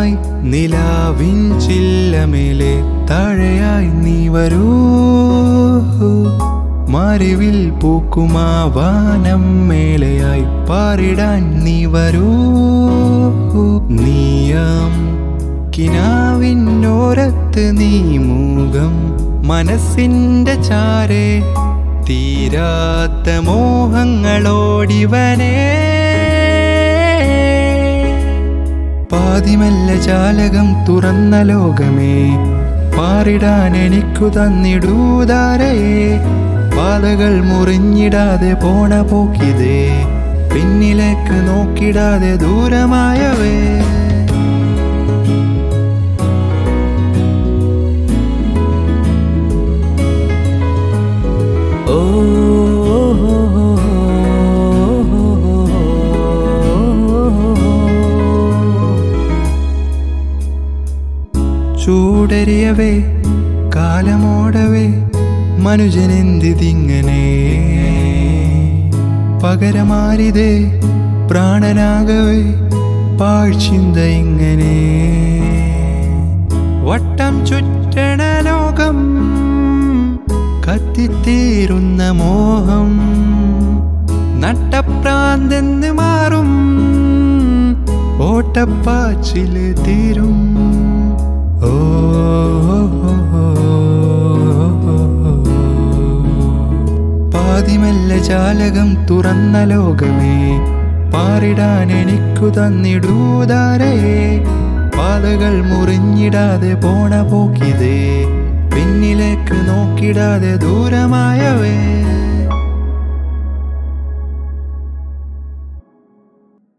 ആദ്യമായി നിലാവിൻ ചില്ലമേലെ താഴെയായി നീ വരൂ മറിവിൽ പൂക്കുമാ വാനം മേലെയായി പാറിടാൻ നീ വരൂ നീയാം കിനാവിനോരത്ത് നീ മൂകം മനസ്സിന്റെ ചാരെ തീരാത്ത മോഹങ്ങളോടിവനേ പാതിമല്ല ജാലകം തുറന്ന ലോകമേ പാറിടാൻ എനിക്കു തന്നിടൂതാരയെ പാതകൾ മുറിഞ്ഞിടാതെ പോണ പോക്കിതേ പിന്നിലേക്ക് നോക്കിടാതെ ദൂരമായവേ ഓ ചൂടരിയവേ കാലമോടവേ മനുജനെന്തിതിങ്ങനെ പകരമാരിതേ പ്രാണനാകവേ പാഴ്ചിന്ത ഇങ്ങനെ വട്ടം ചുറ്റണ ലോകം കത്തിത്തീരുന്ന മോഹം നട്ടപ്രാന്തെന്ന് മാറും ഓട്ടപ്പാച്ചില് തീരും ഓ പാതിമല്ല ജാലകം തുറന്ന ലോകമേ പാറിടാൻ എനിക്കു തന്നിടൂതാരയെ പാതകൾ മുറിഞ്ഞിടാതെ പോണ പോക്കിതേ പിന്നിലേക്ക് നോക്കിടാതെ ദൂരമായവേ